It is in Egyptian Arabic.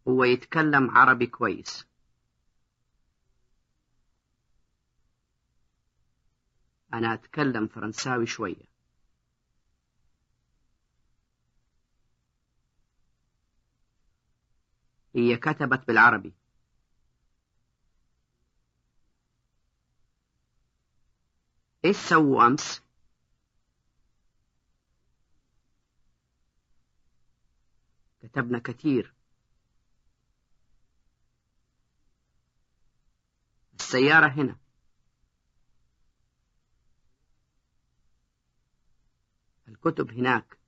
هو يتكلم عربي كويس أنا أتكلم فرنساوي شوية هي كتبت بالعربي إيش سووا أمس؟ كتبنا كتير السيارة هنا الكتب هناك